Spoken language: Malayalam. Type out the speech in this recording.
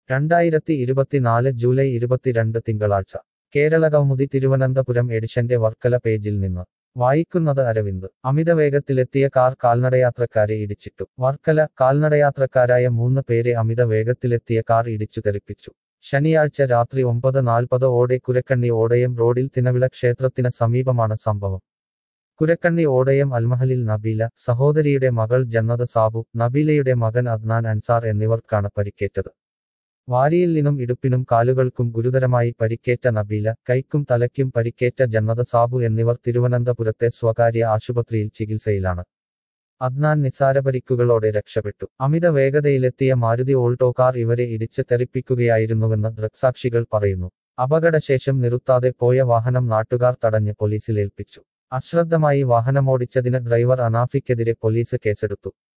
രണ്ടായിരത്തി ഇരുപത്തിനാല് ജൂലൈ ഇരുപത്തിരണ്ട് തിങ്കളാഴ്ച കേരള കൗമുദി തിരുവനന്തപുരം എഡിഷന്റെ വർക്കല പേജിൽ നിന്ന് വായിക്കുന്നത് അരവിന്ദ് അമിതവേഗത്തിലെത്തിയ കാർ കാൽനടയാത്രക്കാരെ ഇടിച്ചിട്ടു വർക്കല കാൽനടയാത്രക്കാരായ മൂന്ന് പേരെ അമിത വേഗത്തിലെത്തിയ കാർ ഇടിച്ചു തെറിപ്പിച്ചു ശനിയാഴ്ച രാത്രി ഒമ്പത് നാൽപ്പത് ഓടെ കുരക്കണ്ണി ഓടയം റോഡിൽ തിനവിള ക്ഷേത്രത്തിന് സമീപമാണ് സംഭവം കുരക്കണ്ണി ഓടയം അൽമഹലിൽ നബീല സഹോദരിയുടെ മകൾ ജന്നത സാബു നബീലയുടെ മകൻ അദ്നാൻ അൻസാർ എന്നിവർക്കാണ് പരിക്കേറ്റത് വാരിയെല്ലിനും ഇടുപ്പിനും കാലുകൾക്കും ഗുരുതരമായി പരിക്കേറ്റ നബീല കൈക്കും തലയ്ക്കും പരിക്കേറ്റ ജന്നത സാബു എന്നിവർ തിരുവനന്തപുരത്തെ സ്വകാര്യ ആശുപത്രിയിൽ ചികിത്സയിലാണ് അദ്നാൻ നിസാരപരിക്കുകളോടെ രക്ഷപ്പെട്ടു അമിത വേഗതയിലെത്തിയ മാരുതി ഓൾട്ടോ കാർ ഇവരെ ഇടിച്ച് തെറിപ്പിക്കുകയായിരുന്നുവെന്ന് ദൃക്സാക്ഷികൾ പറയുന്നു അപകടശേഷം നിർത്താതെ പോയ വാഹനം നാട്ടുകാർ തടഞ്ഞ് പോലീസിലേൽപ്പിച്ചു അശ്രദ്ധമായി വാഹനമോടിച്ചതിന് ഡ്രൈവർ അനാഫിക്കെതിരെ പോലീസ് കേസെടുത്തു